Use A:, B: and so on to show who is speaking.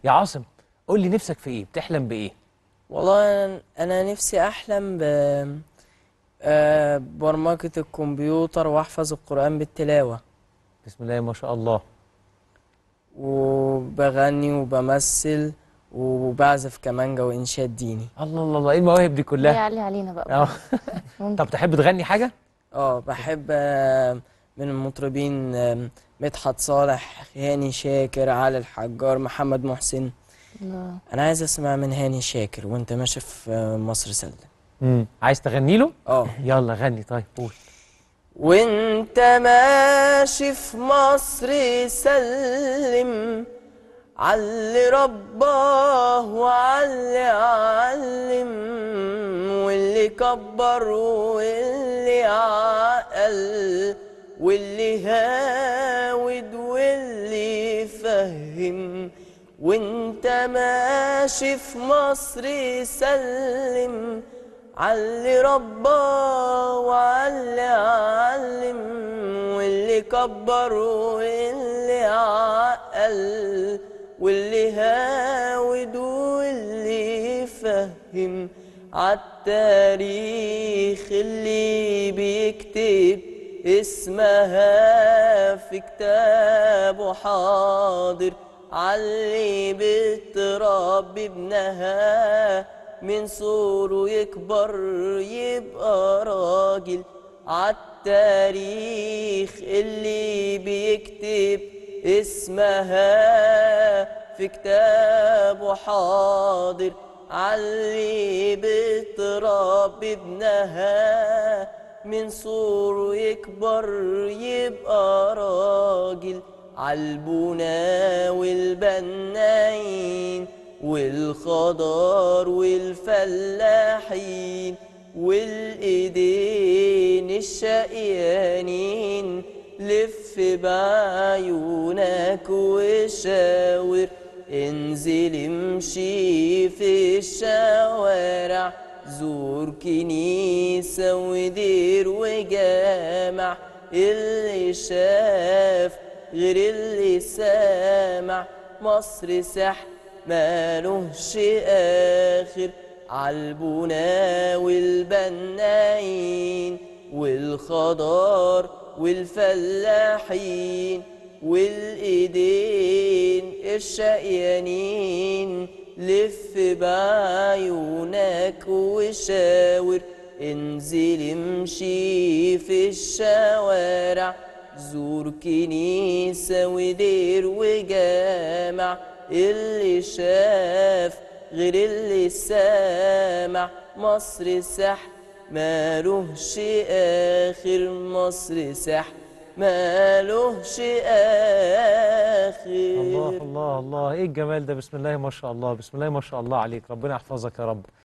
A: يا عاصم قول لي نفسك في ايه بتحلم بايه
B: والله أنا, أنا نفسي أحلم ب آه، برمجة الكمبيوتر وأحفظ القرآن بالتلاوة
A: بسم الله ما شاء الله
B: وبغني وبمثل وبعزف كمانجا وإنشاد ديني
A: الله الله الله ايه المواهب دي
C: لا
A: كلها
C: يعلي علينا بقى
A: اه
C: ممكن.
A: طب تحب تغني حاجه
B: اه بحب آه، من المطربين آه، مدحت صالح هاني شاكر علي الحجار محمد محسن
C: الله.
B: أنا عايز أسمع من هاني شاكر وأنت ماشي في آه، مصر سلم
A: امم عايز تغني له
B: اه
A: يلا غني طيب قول
B: وانت ماشي في مصر سلم علي رباه وعلي علم واللي كبر واللي عقل واللي هاود واللي فهم وانت ماشي في مصر سلم علي رباه وعلي علم واللي كبر واللي عقل واللي هاود واللي فهم عالتاريخ اللي بيكتب اسمها في كتابه حاضر علي بتربي ابنها من صوره يكبر يبقى راجل عالتاريخ اللي بيكتب اسمها في كتابه حاضر علي بتربي ابنها من صوره يكبر يبقى راجل عالبنا والبنايين والخضار والفلاحين والايدين الشقيانين لف بعيونك وشاور انزل امشي في الشوارع زور كنيسة ودير وجامع اللي شاف غير اللي سامع مصر سحر مالهش آخر عالبنا والبنايين والخضار والفلاحين والايدين الشقيانين لف بعيونك وشاور انزل امشي في الشوارع زور كنيسة ودير وجامع اللي شاف غير اللي سامع مصر سحر مالهش آخر مصر سحر مالهش آخر
A: الله الله الله ايه الجمال ده بسم الله ما شاء الله بسم الله ما شاء الله عليك ربنا يحفظك يا رب